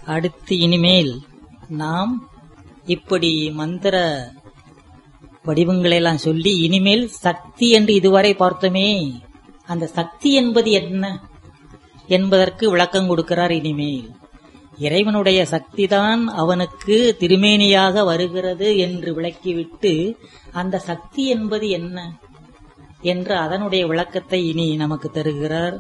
அடுத்து இனிமேல் நாம் இப்படி மந்திர வடிவங்களெல்லாம் சொல்லி இனிமேல் சக்தி என்று இதுவரை பார்த்தோமே அந்த சக்தி என்பது என்ன என்பதற்கு விளக்கம் கொடுக்கிறார் இனிமேல் இறைவனுடைய சக்திதான் அவனுக்கு திருமேனியாக வருகிறது என்று விளக்கிவிட்டு அந்த சக்தி என்பது என்ன என்று அதனுடைய விளக்கத்தை இனி நமக்கு தருகிறார்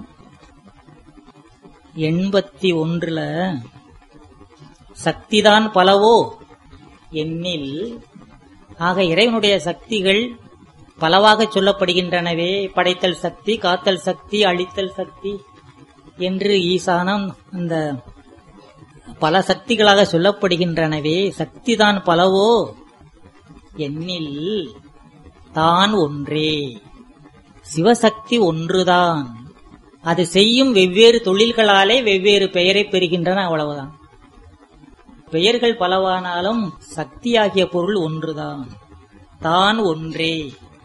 எண்பத்தி ஒன்றுல சக்திதான் பலவோ எண்ணில் ஆக இறைவனுடைய சக்திகள் பலவாக சொல்லப்படுகின்றனவே படைத்தல் சக்தி காத்தல் சக்தி அழித்தல் சக்தி என்று ஈசானம் இந்த பல சக்திகளாக சொல்லப்படுகின்றனவே சக்திதான் பலவோ எண்ணில் தான் ஒன்றே சிவசக்தி ஒன்றுதான் அது செய்யும் வெவ்வேறு தொழில்களாலே வெவ்வேறு பெயரை பெறுகின்றன அவ்வளவுதான் பெயர்கள் பலவானாலும் சக்தியாகிய பொருள் ஒன்றுதான் தான் ஒன்றே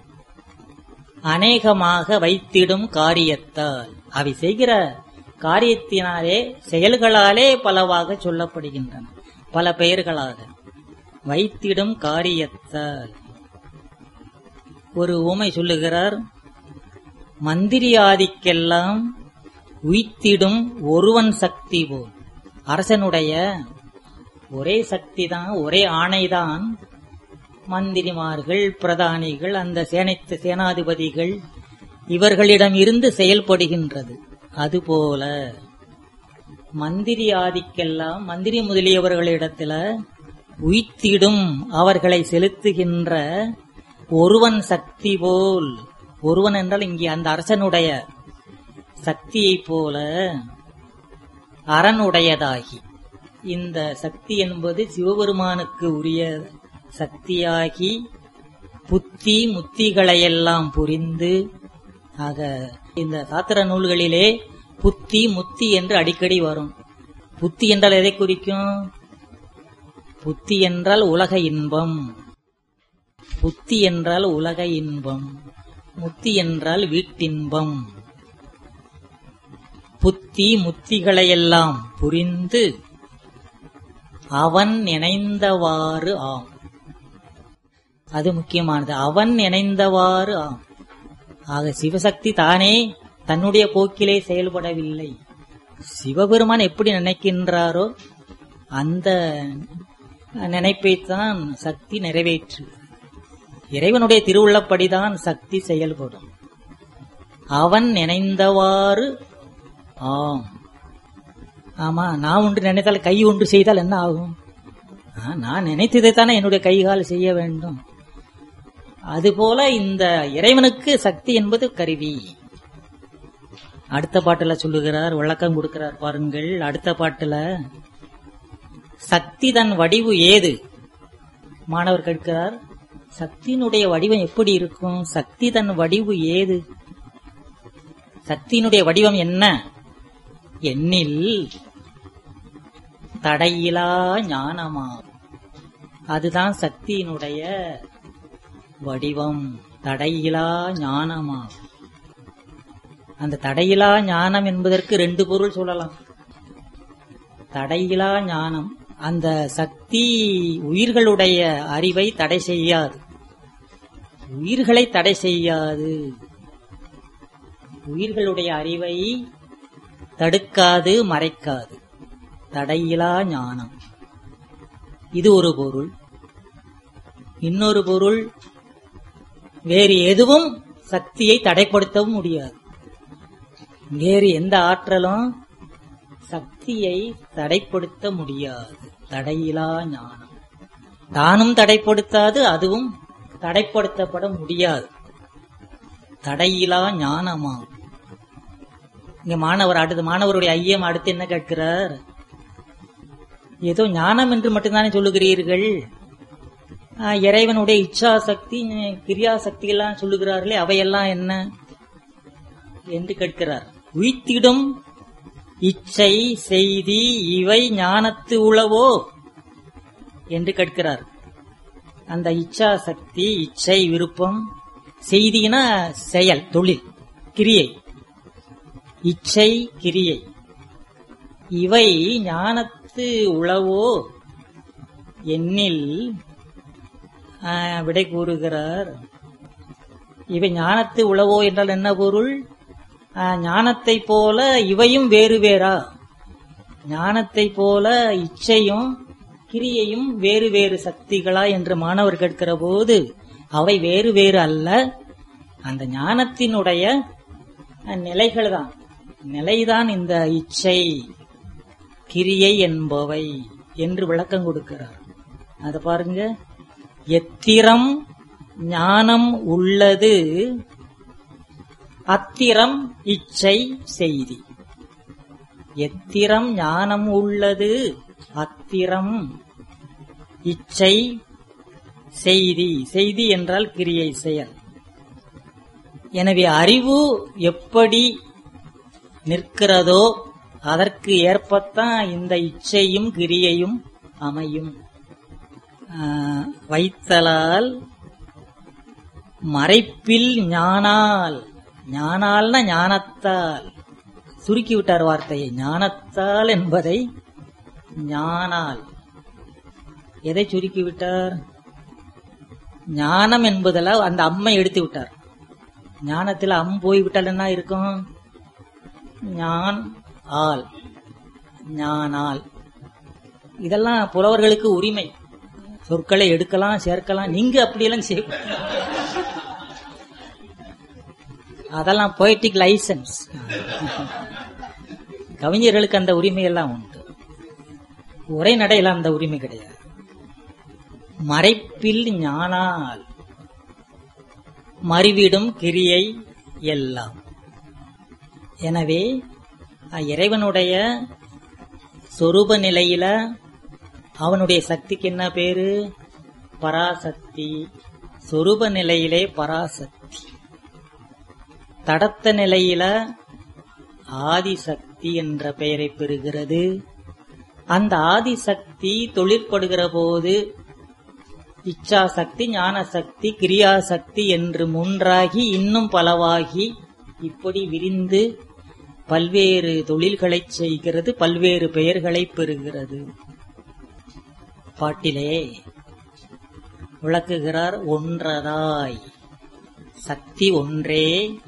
அநேகமாக வைத்திடும் காரியத்தால் அவை செய்கிற காரியத்தினாலே செயல்களாலே பலவாக சொல்லப்படுகின்றன பல பெயர்களாக வைத்திடும் காரியத்தால் ஒரு ஊமை சொல்லுகிறார் மந்திரியாதிக்கெல்லாம் உய்த்திடும் ஒருவன் சக்தி போல் அரசனுடைய ஒரே சக்தி தான் ஒரே ஆணைதான் மந்திரிமார்கள் பிரதானிகள் அந்த சேனைத்த சேனாதிபதிகள் இவர்களிடம் இருந்து செயல்படுகின்றது அதுபோல மந்திரி ஆதிக்கெல்லாம் மந்திரி முதலியவர்களிடத்துல உய்த்திடும் அவர்களை செலுத்துகின்ற ஒருவன் சக்தி போல் ஒருவன் என்றால் இங்கே அந்த அரசனுடைய சக்தியைப் போல அரணுடையதாகி இந்த சக்தி என்பது சிவபெருமானுக்கு உரிய சக்தியாகி புத்தி முத்திகளையெல்லாம் புரிந்து ஆக இந்த சாத்திர நூல்களிலே புத்தி முத்தி என்று அடிக்கடி வரும் புத்தி என்றால் எதை குறிக்கும் புத்தி என்றால் உலக இன்பம் புத்தி என்றால் உலக இன்பம் முத்தி என்றால் வீட்டின்பம் புத்தி முத்திகளையெல்லாம் புரிந்து அவன் நினைந்தவாறு ஆம் அது முக்கியமானது அவன் நினைந்தவாறு ஆம் ஆக சிவசக்தி தானே தன்னுடைய போக்கிலே செயல்படவில்லை சிவபெருமான் எப்படி நினைக்கின்றாரோ அந்த நினைப்பைத்தான் சக்தி நிறைவேற்று இறைவனுடைய திருவுள்ளப்படிதான் சக்தி செயல்படும் அவன் நினைந்தவாறு ஆம் ஆமா நான் ஒன்று நினைத்தால் கை ஒன்று செய்தால் என்ன ஆகும் ஆ, நான் நினைத்ததைத்தானே என்னுடைய கைகால் செய்ய வேண்டும் அதுபோல இந்த இறைவனுக்கு சக்தி என்பது கருவி அடுத்த பாட்டுல சொல்லுகிறார் விளக்கம் கொடுக்கிறார் பாருங்கள் அடுத்த பாட்டுல சக்தி தன் வடிவு ஏது மாணவர் கேட்கிறார் சக்தியினுடைய வடிவம் எப்படி இருக்கும் சக்தி தன் வடிவு ஏது சக்தியினுடைய வடிவம் என்ன எண்ணில் தடையிலா ஞானமா அதுதான் சக்தியினுடைய வடிவம் தடையிலா ஞானமா அந்த தடையிலா ஞானம் என்பதற்கு ரெண்டு பொருள் சொல்லலாம் தடையிலா ஞானம் அந்த சக்தி உயிர்களுடைய அறிவை தடை செய்யாது உயிர்களை தடை செய்யாது உயிர்களுடைய அறிவை தடுக்காது மறைக்காது தடையிலா ஞானம் இது ஒரு பொருள் இன்னொரு பொருள் வேறு எதுவும் சக்தியை தடைப்படுத்தவும் முடியாது வேறு எந்த ஆற்றலும் சக்தியை தடைப்படுத்த முடியாது தடையிலா ஞானம் தானும் தடைப்படுத்தாது அதுவும் தடைப்படுத்தப்பட முடியாது தடையிலா ஞானமாகும் இங்க மாணவர் அடுத்து மாணவருடைய ஐயம் அடுத்து என்ன கேட்கிறார் ஏதோ ஞானம் என்று மட்டும்தானே சொல்லுகிறீர்கள் ஆ, இறைவனுடைய இச்சா சக்தி கிரியா சக்தி எல்லாம் சொல்லுகிறார்களே அவையெல்லாம் என்ன என்று கேட்கிறார் உய்த்திடும் இச்சை செய்தி இவை ஞானத்து உளவோ என்று கேட்கிறார் அந்த இச்சா சக்தி இச்சை விருப்பம் செய்தினா செயல் தொழில் கிரியை இச்சை கிரியை இவை ஞானத்து ஞானத்து உளவோ எண்ணில் ஆ, விடை கூறுகிறார் இவை ஞானத்து உளவோ என்றால் என்ன பொருள் ஆ, ஞானத்தை போல இவையும் வேறு வேறா ஞானத்தை போல இச்சையும் கிரியையும் வேறு வேறு சக்திகளா என்று மாணவர் கேட்கிற போது அவை வேறு வேறு அல்ல அந்த ஞானத்தினுடைய நிலைகள் தான் நிலைதான் இந்த இச்சை கிரியை என்பவை என்று விளக்கம் கொடுக்கிறார் அத பாருங்க எத்திரம் ஞானம் உள்ளது அத்திரம் இச்சை செய்தி எத்திரம் ஞானம் உள்ளது அத்திரம் இச்சை செய்தி செய்தி என்றால் கிரியை செயல் எனவே அறிவு எப்படி நிற்கிறதோ அதற்கு ஏற்பத்தான் இந்த இச்சையும் கிரியையும் அமையும் ஆஹ், வைத்தலால் மறைப்பில் ஞானால் ஞானால்னா ஞானத்தால் சுருக்கி விட்டார் வார்த்தையை ஞானத்தால் என்பதை ஞானால் எதை சுருக்கி விட்டார் ஞானம் என்பதில் அந்த அம்மை எடுத்து விட்டார் ஞானத்தில் அம் போய்விட்டால் என்ன இருக்கும் ஞான் ஆள் ஞானால் இதெல்லாம் புலவர்களுக்கு உரிமை சொற்களை எடுக்கலாம் சேர்க்கலாம் நீங்க அப்படியெல்லாம் செய்ய அதெல்லாம் பொய்டிக் லைசன்ஸ் கவிஞர்களுக்கு அந்த உரிமை எல்லாம் உண்டு உரைநடையில அந்த உரிமை கிடையாது மறைப்பில் ஞானால் மறிவிடும் கிரியை எல்லாம் எனவே அஹ், இறைவனுடைய சொரூப நிலையில அவனுடைய சக்திக்கு என்ன பேரு பராசக்தி சொரூப நிலையிலே பராசக்தி தடத்த நிலையில ஆதிசக்தி என்ற பெயரை பெறுகிறது அந்த ஆதிசக்தி தொழிற்படுகிற போது இச்சா சக்தி ஞான சக்தி கிரியா சக்தி என்று மூன்றாகி இன்னும் பலவாகி இப்படி விரிந்து பல்வேறு தொழில்களைச் செய்கிறது பல்வேறு பெயர்களை பெறுகிறது பாட்டிலே விளக்குகிறார் ஒன்றதாய் சக்தி ஒன்றே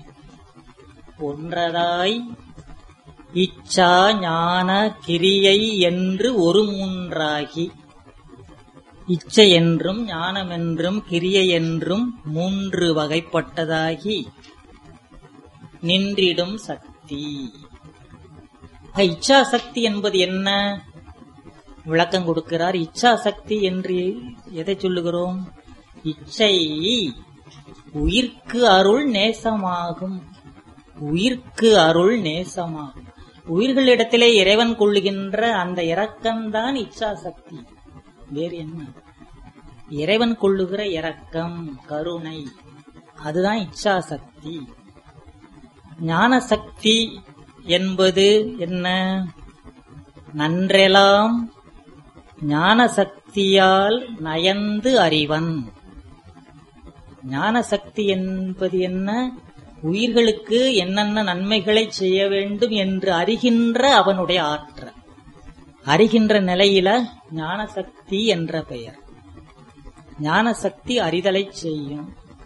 ஒன்றதாய் இச்சா ஞான கிரியை என்று ஒரு மூன்றாகி இச்சை என்றும் ஞானம் என்றும் கிரியை என்றும் மூன்று வகைப்பட்டதாகி நின்றிடும் சக்தி ஆக, இச்சா சக்தி என்பது என்ன விளக்கம் கொடுக்கிறார் இச்சா சக்தி என்று எதை சொல்லுகிறோம் இச்சை உயிர்க்கு அருள் நேசமாகும் உயிர்க்கு அருள் நேசமாகும் உயிர்களிடத்திலே இறைவன் கொள்ளுகின்ற அந்த இரக்கம்தான் இச்சா சக்தி வேறு என்ன இறைவன் கொள்ளுகிற இரக்கம் கருணை அதுதான் இச்சா சக்தி ஞான சக்தி என்பது என்ன நன்றெலாம் ஞான சக்தியால் நயந்து அறிவன் ஞான சக்தி என்பது என்ன உயிர்களுக்கு என்னென்ன நன்மைகளை செய்ய வேண்டும் என்று அறிகின்ற அவனுடைய ஆற்றல் அறிகின்ற நிலையில ஞான சக்தி என்ற பெயர் ஞான சக்தி அறிதலை செய்யும்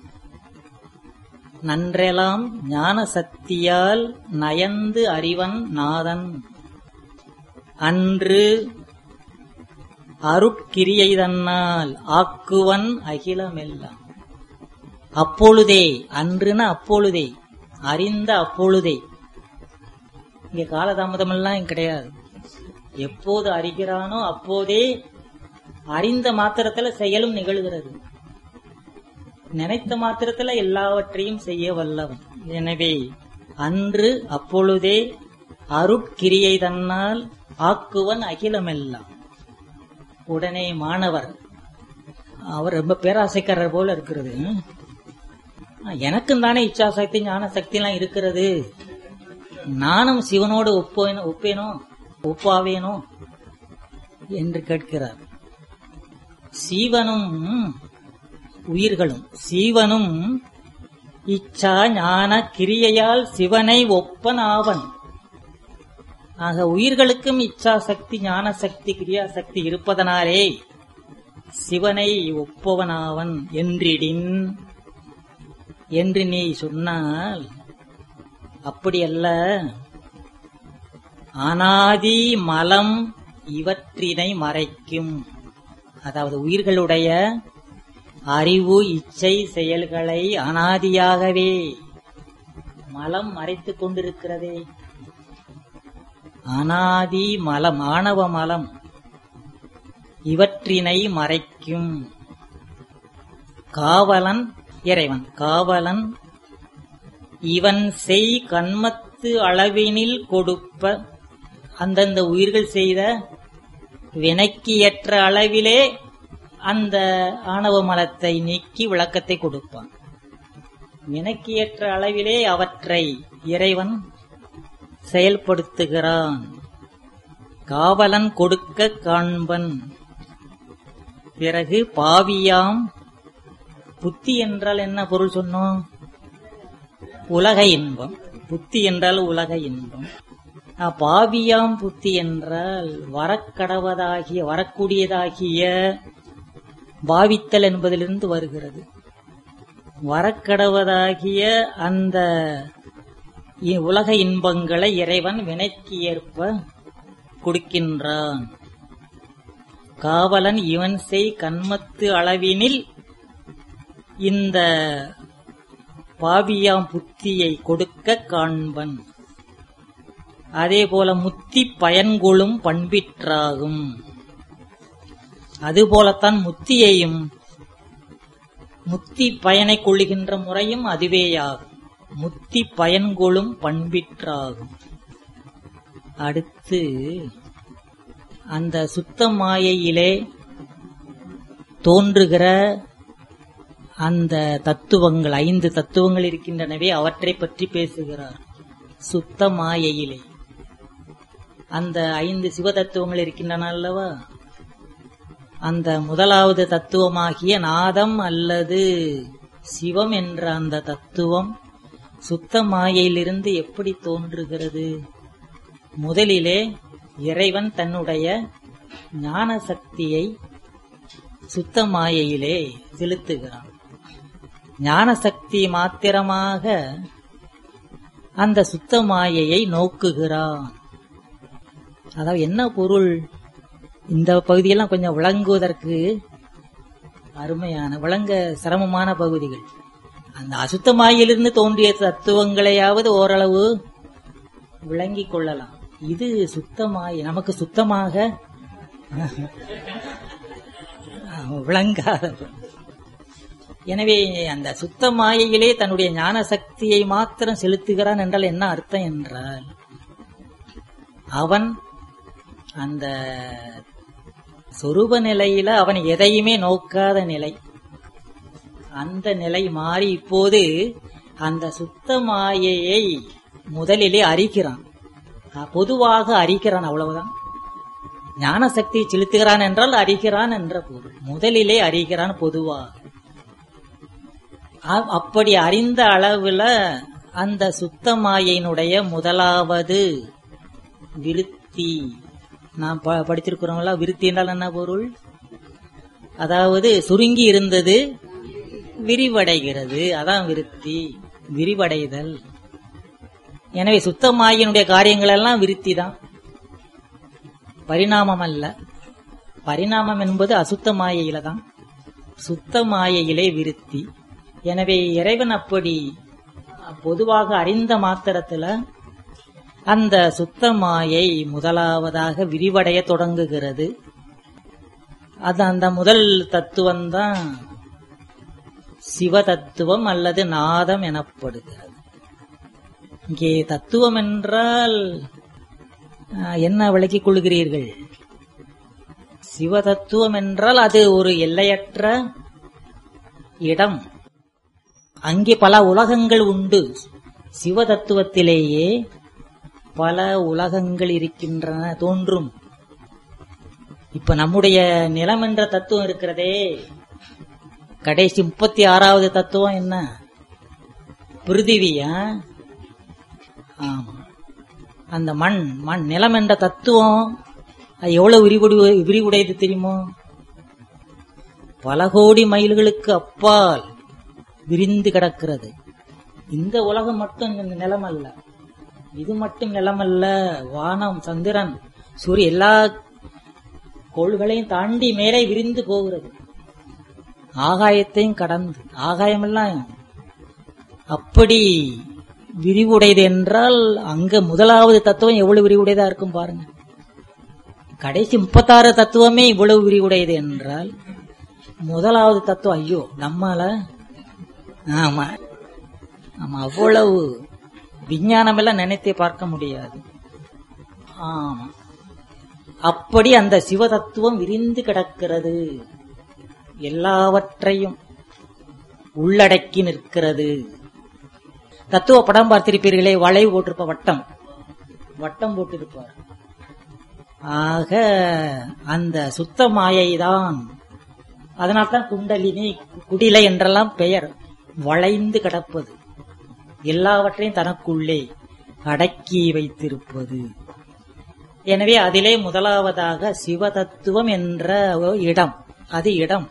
நன்றெலாம் ஞான சக்தியால் நயந்து அறிவன் நாதன் அன்று அருட்கிரியை தன்னால் ஆக்குவன் அகிலமெல்லாம் அப்பொழுதே அன்றுன அப்பொழுதே அறிந்த அப்பொழுதே இங்க காலதாமதம் எல்லாம் கிடையாது எப்போது அறிகிறானோ அப்போதே அறிந்த மாத்திரத்துல செயலும் நிகழ்கிறது நினைத்த மாத்திரத்துல எல்லாவற்றையும் செய்ய வல்லவன் எனவே அன்று அப்பொழுதே அருட்கிரியை தன்னால் ஆக்குவன் அகிலமெல்லாம் உடனே மாணவர் அவர் ரொம்ப பேராசைக்காரர் போல இருக்கிறது எனக்கும் தானே இச்சா சக்தி ஞான சக்தி எல்லாம் இருக்கிறது நானும் சிவனோடு ஒப்பேனோ ஒப்பேனோ ஒப்பாவேனோ என்று கேட்கிறார் சீவனும் உயிர்களும் சீவனும் இச்சா ஞான கிரியையால் சிவனை ஒப்பன் ஆவன் ஆக உயிர்களுக்கும் இச்சா சக்தி ஞான சக்தி கிரியா சக்தி இருப்பதனாலே சிவனை ஒப்பவனாவன் என்றிடின் என்று நீ சொன்னால் அப்படியல்ல அனாதி மலம் இவற்றினை மறைக்கும் அதாவது உயிர்களுடைய அறிவு இச்சை செயல்களை அனாதியாகவே மலம் மறைத்துக் கொண்டிருக்கிறதே அனாதி மலம் ஆணவ மலம் இவற்றினை மறைக்கும் காவலன் இறைவன் காவலன் இவன் செய் கண்மத்து அளவினில் கொடுப்ப அந்தந்த உயிர்கள் செய்த வினைக்கு ஏற்ற அளவிலே அந்த ஆணவ மலத்தை நீக்கி விளக்கத்தை கொடுப்பான் வினைக்கு ஏற்ற அளவிலே அவற்றை இறைவன் செயல்படுத்துகிறான் காவலன் கொடுக்க காண்பன் பிறகு பாவியாம் புத்தி என்றால் என்ன பொருள் சொன்னோம் உலக இன்பம் புத்தி என்றால் உலக இன்பம் ஆ, பாவியாம் புத்தி என்றால் வரக்கடவதாகிய வரக்கூடியதாகிய பாவித்தல் என்பதிலிருந்து வருகிறது வரக்கடவதாகிய அந்த இ- உலக இன்பங்களை இறைவன் வினைக்கு ஏற்ப கொடுக்கின்றான் காவலன் இவன் செய் கண்மத்து அளவினில் இந்த பாவியாம் புத்தியை கொடுக்க காண்பன் அதே போல முத்தி பயன்கொளும் பண்பிற்றாகும் அதுபோலத்தான் முத்தியையும் முத்தி பயனை கொள்ளுகின்ற முறையும் அதுவேயாகும் முத்தி பயன்கொளும் பண்பிற்றாகும் அடுத்து அந்த சுத்த மாயையிலே தோன்றுகிற அந்த தத்துவங்கள் ஐந்து தத்துவங்கள் இருக்கின்றனவே அவற்றை பற்றி பேசுகிறார் சுத்த மாயையிலே அந்த ஐந்து சிவ தத்துவங்கள் இருக்கின்றன அல்லவா அந்த முதலாவது தத்துவமாகிய நாதம் அல்லது சிவம் என்ற அந்த தத்துவம் சுத்த மாயையிலிருந்து எப்படி தோன்றுகிறது முதலிலே இறைவன் தன்னுடைய ஞான சக்தியை சுத்த மாயையிலே செலுத்துகிறான் ஞான சக்தி மாத்திரமாக அந்த சுத்த மாயையை நோக்குகிறான் அதாவது என்ன பொருள் இந்த பகுதியெல்லாம் கொஞ்சம் விளங்குவதற்கு அருமையான விளங்க சிரமமான பகுதிகள் அந்த அசுத்த மாயிலிருந்து தோன்றிய தத்துவங்களையாவது ஓரளவு விளங்கிக் கொள்ளலாம் இது சுத்தமாய் நமக்கு சுத்தமாக விளங்காத எனவே அந்த சுத்த மாயையிலே தன்னுடைய ஞான சக்தியை மாத்திரம் செலுத்துகிறான் என்றால் என்ன அர்த்தம் என்றால் அவன் அந்த சொரூப நிலையில அவன் எதையுமே நோக்காத நிலை அந்த நிலை மாறி இப்போது அந்த சுத்த மாயையை முதலிலே அறிகிறான் அஹ் பொதுவாக அறிகிறான் அவ்வளவுதான் ஞான சக்தி செலுத்துகிறான் என்றால் அறிகிறான் என்ற பொருள் முதலிலே அறிகிறான் பொதுவாக அ- அப்படி அறிந்த அளவுல அந்த சுத்த மாயையினுடைய முதலாவது விருத்தி நாம் ப- படிச்சிருக்கிறோங்களா விருத்தி என்றால் என்ன பொருள் அதாவது சுருங்கி இருந்தது விரிவடைகிறது அதான் விருத்தி விரிவடைதல் எனவே சுத்தமாயினுடைய காரியங்கள் எல்லாம் விருத்தி தான் பரிணாமம் அல்ல பரிணாமம் என்பது அசுத்த மாயையில தான் சுத்த மாயையிலே விருத்தி எனவே இறைவன் அப்படி பொதுவாக அறிந்த மாத்திரத்துல அந்த சுத்த மாயை முதலாவதாக விரிவடைய தொடங்குகிறது அது அந்த முதல் தத்துவம் தான் சிவ தத்துவம் அல்லது நாதம் எனப்படுகிறது இங்கே தத்துவம் என்றால் ஆஹ், என்ன விளக்கிக் கொள்கிறீர்கள் சிவ தத்துவம் என்றால் அது ஒரு எல்லையற்ற இடம் அங்கே பல உலகங்கள் உண்டு சிவ தத்துவத்திலேயே பல உலகங்கள் இருக்கின்றன தோன்றும் இப்ப நம்முடைய நிலம் என்ற தத்துவம் இருக்கிறதே கடைசி முப்பத்தி ஆறாவது தத்துவம் என்ன பிருதிவியா ஆமா அந்த மண் மண் நிலம் என்ற தத்துவம் அது எவ்வளவு விரிவுடு விரிவுடையது தெரியுமோ பல கோடி மைல்களுக்கு அப்பால் விரிந்து கிடக்கிறது இந்த உலகம் மட்டும் இந்த நிலம் அல்ல இது மட்டும் நிலம் அல்ல வானம் சந்திரன் சூரிய எல்லா கோள்களையும் தாண்டி மேலே விரிந்து போகிறது ஆகாயத்தையும் கடந்து ஆகாயமெல்லாம் அப்படி விரிவுடையது என்றால் அங்க முதலாவது தத்துவம் எவ்வளவு விரிவுடையதா இருக்கும் பாருங்க கடைசி முப்பத்தாறு தத்துவமே இவ்வளவு விரிவுடையது என்றால் முதலாவது தத்துவம் ஐயோ நம்மால ஆமா ஆமா அவ்வளவு விஞ்ஞானம் எல்லாம் நினைத்தே பார்க்க முடியாது ஆமா அப்படி அந்த சிவ தத்துவம் விரிந்து கிடக்கிறது எல்லாவற்றையும் உள்ளடக்கி நிற்கிறது தத்துவ படம் பார்த்திருப்பீர்களே வளைவு போட்டிருப்ப வட்டம் வட்டம் போட்டிருப்பார் ஆக அந்த சுத்த மாயைதான் அதனால்தான் குண்டலினி குடிலை என்றெல்லாம் பெயர் வளைந்து கிடப்பது எல்லாவற்றையும் தனக்குள்ளே அடக்கி வைத்திருப்பது எனவே அதிலே முதலாவதாக சிவதத்துவம் என்ற ஒரு இடம் அது இடம்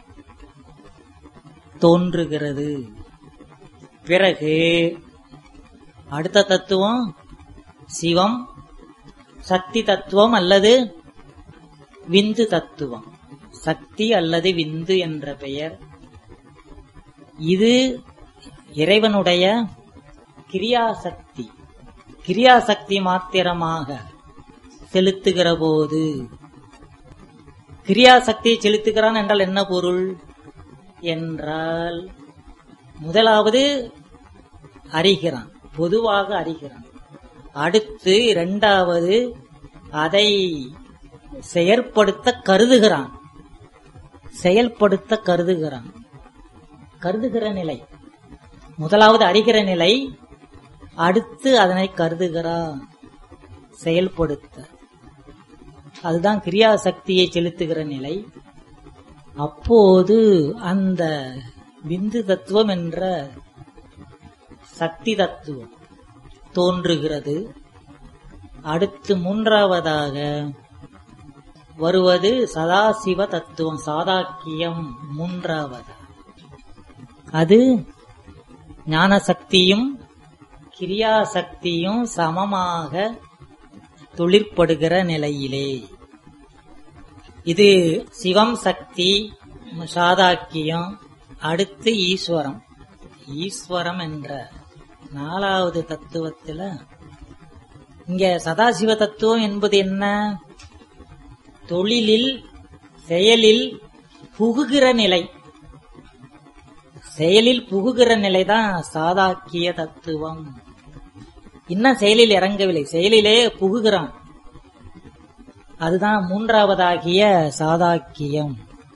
தோன்றுகிறது பிறகு அடுத்த தத்துவம் சிவம் சக்தி தத்துவம் அல்லது விந்து தத்துவம் சக்தி அல்லது விந்து என்ற பெயர் இது இறைவனுடைய கிரியாசக்தி கிரியாசக்தி மாத்திரமாக செலுத்துகிற போது கிரியாசக்தியை செலுத்துகிறான் என்றால் என்ன பொருள் என்றால் முதலாவது அறிகிறான் பொதுவாக அறிகிறான் அடுத்து இரண்டாவது அதை செயற்படுத்த கருதுகிறான் செயல்படுத்த கருதுகிறான் கருதுகிற நிலை முதலாவது அறிகிற நிலை அடுத்து அதனை கருதுகிறான் செயல்படுத்த அதுதான் கிரியா சக்தியை செலுத்துகிற நிலை அப்போது அந்த விந்து தத்துவம் என்ற சக்தி தத்துவம் தோன்றுகிறது அடுத்து மூன்றாவதாக வருவது சதாசிவ தத்துவம் சாதாக்கியம் மூன்றாவது அது ஞான சக்தியும் கிரியா சக்தியும் சமமாக தொழிற்படுகிற நிலையிலே இது சிவம் சக்தி சாதாக்கியம் அடுத்து ஈஸ்வரம் ஈஸ்வரம் என்ற நாலாவது தத்துவத்துல இங்க சதாசிவ தத்துவம் என்பது என்ன தொழிலில் செயலில் புகுகிற நிலை செயலில் புகுகிற நிலைதான் சாதாக்கிய தத்துவம் இன்னும் செயலில் இறங்கவில்லை செயலிலே புகுகிறான் அதுதான் மூன்றாவதாகிய சாதாக்கியம்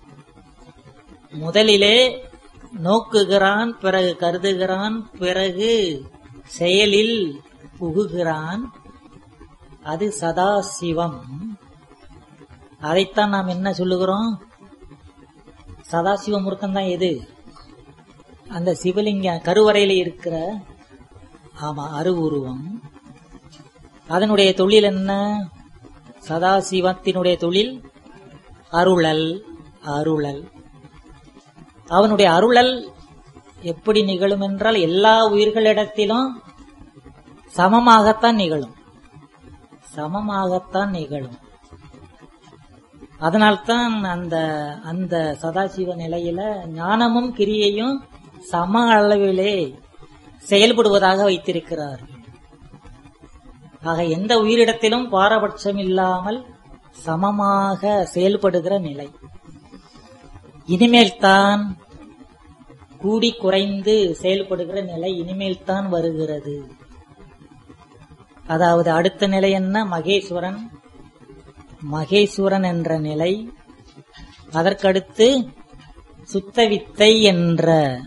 முதலிலே நோக்குகிறான் பிறகு கருதுகிறான் பிறகு செயலில் புகுகிறான் அது சதாசிவம் அதைத்தான் நாம் என்ன சொல்லுகிறோம் சதாசிவ முருக்கன் தான் எது அந்த சிவலிங்க கருவறையில இருக்கிற ஆமா அருவுருவம் அதனுடைய தொழில் என்ன சதாசிவத்தினுடைய தொழில் அருளல் அருளல் அவனுடைய அருளல் எப்படி நிகழும் என்றால் எல்லா உயிர்களிடத்திலும் சமமாகத்தான் நிகழும் சமமாகத்தான் நிகழும் அதனால்தான் அந்த அந்த சதாசிவ நிலையில ஞானமும் கிரியையும் சம அளவிலே செயல்படுவதாக வைத்திருக்கிறார் ஆக எந்த உயிரிடத்திலும் பாரபட்சம் இல்லாமல் சமமாக செயல்படுகிற நிலை இனிமேல் தான் கூடி குறைந்து செயல்படுகிற நிலை இனிமேல் தான் வருகிறது அதாவது அடுத்த நிலை என்ன மகேஸ்வரன் மகேஸ்வரன் என்ற நிலை அதற்கடுத்து சுத்தவித்தை என்ற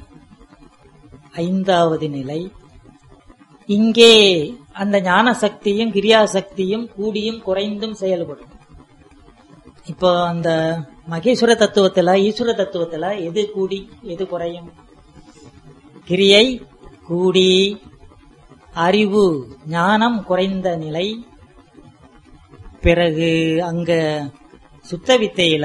ஐந்தாவது நிலை இங்கே அந்த ஞான சக்தியும் கிரியா சக்தியும் கூடியும் குறைந்தும் செயல்படும் இப்போ அந்த மகேஸ்வர தத்துவத்துல ஈஸ்வர தத்துவத்துல எது கூடி எது குறையும் கிரியை கூடி அறிவு ஞானம் குறைந்த நிலை பிறகு அங்க சுத்த வித்தையில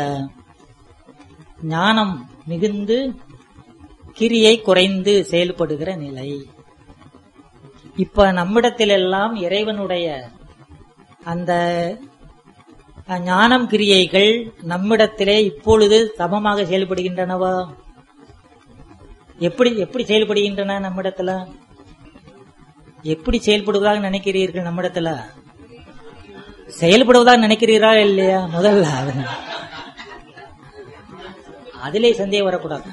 ஞானம் மிகுந்து கிரியை குறைந்து செயல்படுகிற நிலை இப்ப நம்மிடத்திலெல்லாம் இறைவனுடைய அந்த அஹ், ஞானம் கிரியைகள் நம்மிடத்திலே இப்பொழுது சமமாக செயல்படுகின்றனவா எப்படி எப்படி செயல்படுகின்றன நம்மிடத்துல எப்படி செயல்படுவதாக நினைக்கிறீர்கள் நம்மிடத்துல செயல்படுவதாக நினைக்கிறீரா இல்லையா முதல்ல அது. அதிலே சந்தேகம் வரக்கூடாது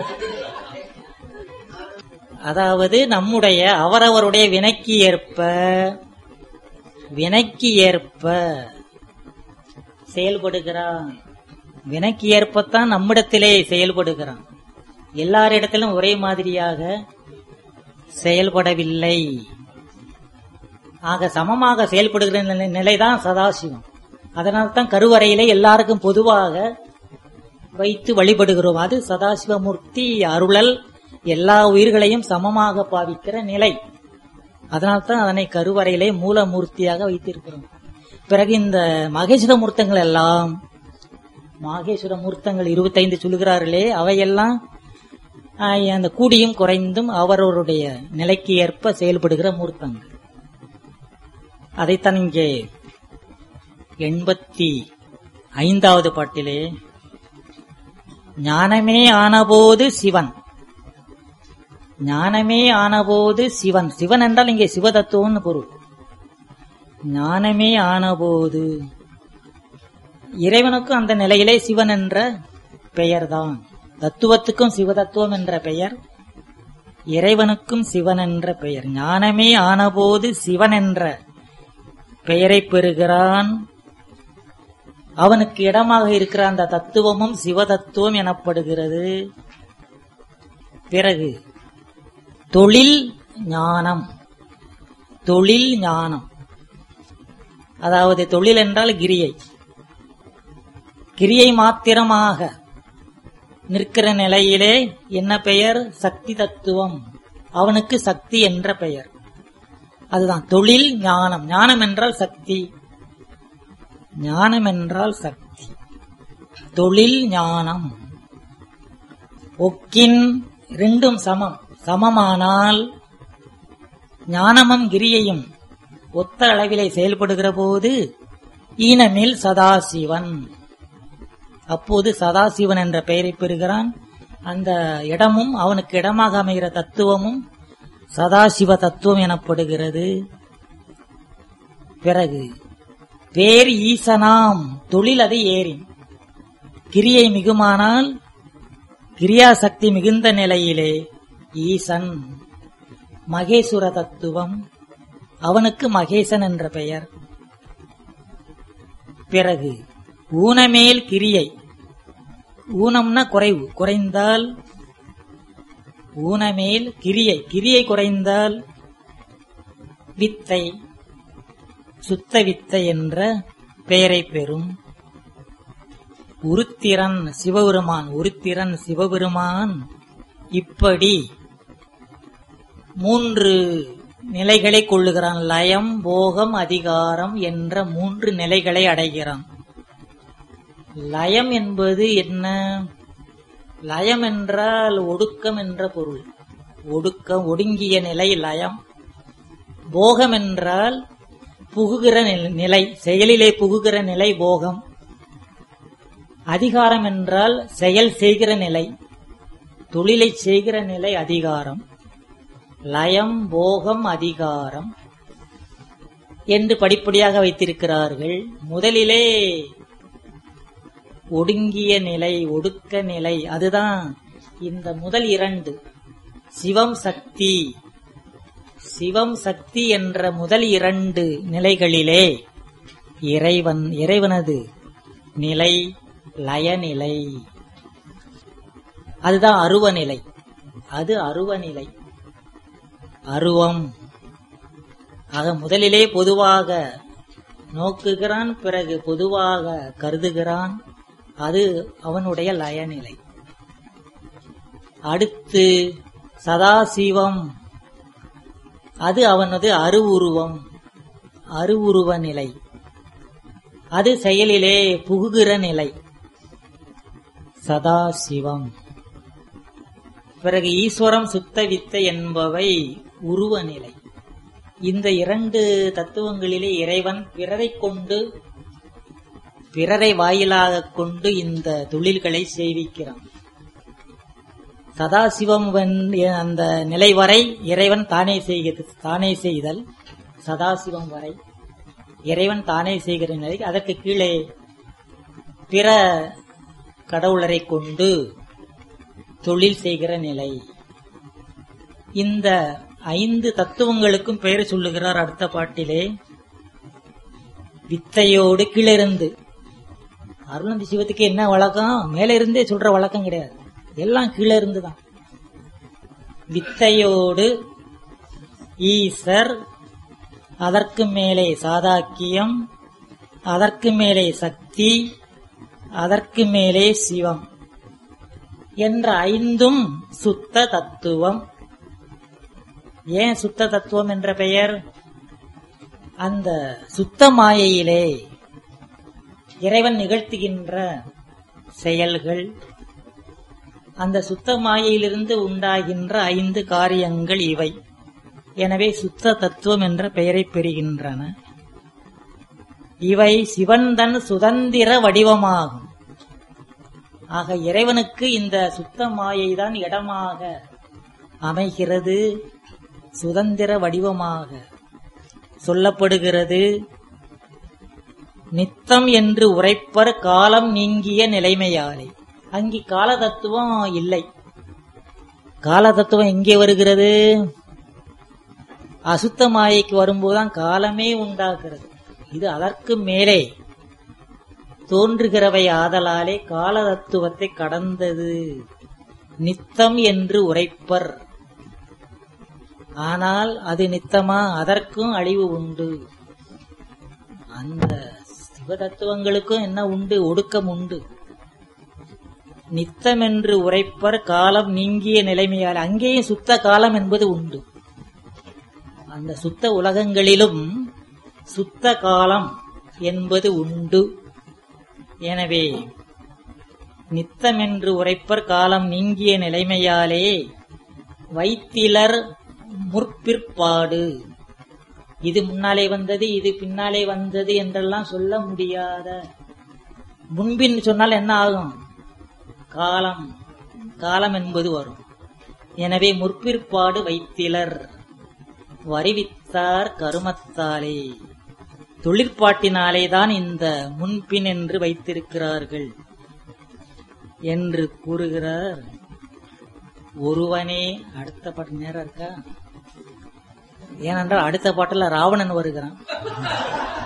அதாவது நம்முடைய அவரவருடைய வினைக்கு ஏற்ப வினைக்கு ஏற்ப செயல்படுகிறான் வினைக்கு ஏற்பத்தான் நம்மிடத்திலே செயல்படுகிறான் எல்லாரிடத்திலும் ஒரே மாதிரியாக செயல்படவில்லை ஆக சமமாக செயல்படுகிற நிலை- நிலைதான் சதாசிவம் அதனால்தான் கருவறையிலே எல்லாருக்கும் பொதுவாக வைத்து வழிபடுகிறோம் அது சதாசிவமூர்த்தி அருளல் எல்லா உயிர்களையும் சமமாக பாவிக்கிற நிலை அதனால்தான் அதனை கருவறையிலே மூலமூர்த்தியாக வைத்திருக்கிறோம் பிறகு இந்த மகேஸ்வர மூர்த்தங்கள் எல்லாம் மாகேஸ்வர மூர்த்தங்கள் இருபத்தைந்து சொல்லுகிறார்களே அவையெல்லாம் ஆஹ், அந்த கூடியும் குறைந்தும் அவரவருடைய நிலைக்கு ஏற்ப செயல்படுகிற மூர்த்தங்கள் அதைத்தான் இங்கே எண்பத்தி ஐந்தாவது பாட்டிலே ஞானமே ஆனபோது சிவன் ஞானமே ஆனபோது சிவன் சிவன் என்றால் இங்கே சிவதத்துவம்னு பொருள் ஞானமே ஆனபோது இறைவனுக்கும் அந்த நிலையிலே சிவன் என்ற பெயர்தான் தத்துவத்துக்கும் சிவதத்துவம் என்ற பெயர் இறைவனுக்கும் சிவன் என்ற பெயர் ஞானமே ஆனபோது சிவன் என்ற பெயரை பெறுகிறான் அவனுக்கு இடமாக இருக்கிற அந்த தத்துவமும் சிவதத்துவம் எனப்படுகிறது பிறகு தொழில் ஞானம் தொழில் ஞானம் அதாவது தொழில் என்றால் கிரியை கிரியை மாத்திரமாக நிற்கிற நிலையிலே என்ன பெயர் சக்தி தத்துவம் அவனுக்கு சக்தி என்ற பெயர் அதுதான் தொழில் ஞானம் ஞானம் என்றால் சக்தி ஞானம் என்றால் சக்தி தொழில் ஞானம் ஒக்கின் ரெண்டும் சமம் சமமானால் ஞானமும் கிரியையும் ஒத்த அளவிலே செயல்படுகிற போது ஈனமேல் சதாசிவன் அப்போது சதாசிவன் என்ற பெயரை பெறுகிறான் அந்த இடமும் அவனுக்கு இடமாக அமைகிற தத்துவமும் சதாசிவ தத்துவம் எனப்படுகிறது பிறகு பேர் ஈசனாம் தொழில் அது ஏறின் கிரியை மிகுமானால் கிரியாசக்தி மிகுந்த நிலையிலே ஈசன் மகேசுர தத்துவம் அவனுக்கு மகேசன் என்ற பெயர் பிறகு ஊனமேல் கிரியை ஊனம்னா குறைவு குறைந்தால் ஊனமேல் கிரியை கிரியை குறைந்தால் வித்தை சுத்த வித்தை என்ற பெயரை பெறும் உருத்திரன் சிவபெருமான் உருத்திரன் சிவபெருமான் இப்படி மூன்று நிலைகளை கொள்ளுகிறான் லயம் போகம் அதிகாரம் என்ற மூன்று நிலைகளை அடைகிறான் லயம் என்பது என்ன லயம் என்றால் ஒடுக்கம் என்ற பொருள் ஒடுக்கம் ஒடுங்கிய நிலை லயம் போகம் என்றால் புகுகிற நில- நிலை செயலிலே புகுகிற நிலை போகம் அதிகாரம் என்றால் செயல் செய்கிற நிலை தொழிலை செய்கிற நிலை அதிகாரம் லயம் போகம் அதிகாரம் என்று படிப்படியாக வைத்திருக்கிறார்கள் முதலிலே ஒடுங்கிய நிலை ஒடுக்க நிலை அதுதான் இந்த முதல் இரண்டு சிவம் சக்தி சிவம் சக்தி என்ற முதல் இரண்டு நிலைகளிலே இறைவன் இறைவனது நிலை லயநிலை அதுதான் அருவநிலை அது அருவநிலை அருவம் ஆக முதலிலே பொதுவாக நோக்குகிறான் பிறகு பொதுவாக கருதுகிறான் அது அவனுடைய லயநிலை அடுத்து சதாசிவம் அது அவனது அருவுருவம் அருவுருவ நிலை அது செயலிலே புகுகிற நிலை சதாசிவம் பிறகு ஈஸ்வரம் சுத்த வித்தை என்பவை உருவ நிலை இந்த இரண்டு தத்துவங்களிலே இறைவன் பிறரை கொண்டு பிறரை வாயிலாக கொண்டு இந்த தொழில்களை செய்விக்கிறான் சதாசிவம் வன்- அந்த நிலை வரை இறைவன் தானே செய்கிறது தானே செய்தல் சதாசிவம் வரை இறைவன் தானே செய்கிற நிலை அதற்கு கீழே பிற கடவுளரை கொண்டு தொழில் செய்கிற நிலை இந்த ஐந்து தத்துவங்களுக்கும் பெயர் சொல்லுகிறார் அடுத்த பாட்டிலே வித்தையோடு கீழிருந்து அருணந்தி சிவத்துக்கு என்ன வழக்கம் மேல இருந்தே சொல்ற வழக்கம் கிடையாது எல்லாம் கீழே இருந்து தான் வித்தையோடு ஈசர் அதற்கு மேலே சாதாக்கியம் அதற்கு மேலே சக்தி அதற்கு மேலே சிவம் என்ற ஐந்தும் சுத்த தத்துவம் ஏன் சுத்த தத்துவம் என்ற பெயர் அந்த சுத்த மாயையிலே இறைவன் நிகழ்த்துகின்ற செயல்கள் அந்த சுத்த மாயையிலிருந்து உண்டாகின்ற ஐந்து காரியங்கள் இவை எனவே சுத்த தத்துவம் என்ற பெயரை பெறுகின்றன இவை சிவன் தன் சுதந்திர வடிவமாகும் ஆக இறைவனுக்கு இந்த சுத்த மாயைதான் இடமாக அமைகிறது சுதந்திர வடிவமாக சொல்லப்படுகிறது நித்தம் என்று உரைப்பர் காலம் நீங்கிய நிலைமையாலே அங்கே கால தத்துவம் இல்லை கால தத்துவம் எங்கே வருகிறது அசுத்த மாயைக்கு வரும்போதுதான் காலமே உண்டாகிறது இது அதற்கு மேலே தோன்றுகிறவை ஆதலாலே கால தத்துவத்தை கடந்தது நித்தம் என்று உரைப்பர் ஆனால் அது நித்தமா அதற்கும் அழிவு உண்டு அந்த சிவ தத்துவங்களுக்கும் என்ன உண்டு ஒடுக்கம் உண்டு நித்தம் என்று உரைப்பர் காலம் நீங்கிய நிலைமையால் அங்கேயும் சுத்த காலம் என்பது உண்டு அந்த சுத்த உலகங்களிலும் சுத்த காலம் என்பது உண்டு எனவே நித்தமென்று உரைப்பர் காலம் நீங்கிய நிலைமையாலே வைத்திலர் முற்பிற்பாடு இது முன்னாலே வந்தது இது பின்னாலே வந்தது என்றெல்லாம் சொல்ல முடியாத முன்பின் சொன்னால் என்ன ஆகும் காலம் காலம் என்பது வரும் எனவே முற்பிற்பாடு வைத்திலர் வரிவித்தார் கருமத்தாலே தொழிற்பாட்டினாலே தான் இந்த முன்பின் என்று வைத்திருக்கிறார்கள் என்று கூறுகிறார் ஒருவனே அடுத்த பாட்டு நேரம் இருக்கா ஏனென்றால் அடுத்த பாட்டுல ராவணன் வருகிறான்